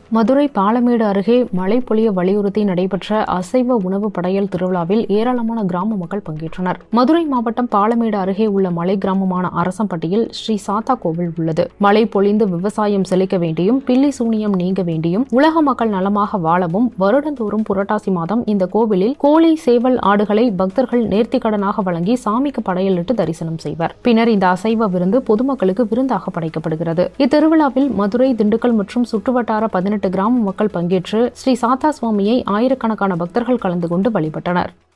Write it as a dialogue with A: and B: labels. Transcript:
A: மதுரை பாலமேடு அருகே மழை பொழிய வலியுறுத்தி நடைபெற்ற அசைவ உணவு படையல் திருவிழாவில் ஏராளமான கிராம மக்கள் பங்கேற்றனர் மதுரை மாவட்டம் பாலமேடு அருகே உள்ள மலை கிராமமான அரசம்பட்டியில் ஸ்ரீ சாத்தா கோவில் உள்ளது மழை பொழிந்து விவசாயம் செழிக்க வேண்டியும் பில்லி சூனியம் நீங்க வேண்டியும் உலக மக்கள் நலமாக வாழவும் வருடந்தோறும் புரட்டாசி மாதம் இந்த கோவிலில் கோழி சேவல் ஆடுகளை பக்தர்கள் நேர்த்திக்கடனாக வழங்கி சாமிக்கு படையலிட்டு தரிசனம் செய்வர் பின்னர் இந்த அசைவ விருந்து பொதுமக்களுக்கு விருந்தாக படைக்கப்படுகிறது இத்திருவிழாவில் மதுரை திண்டுக்கல் மற்றும் சுற்றுவட்டார பதினெட்டு கிராம மக்கள் பங்கேற்று ஸ்ரீ சாத்தா சுவாமியை ஆயிரக்கணக்கான பக்தர்கள் கலந்து கொண்டு வழிபட்டனர்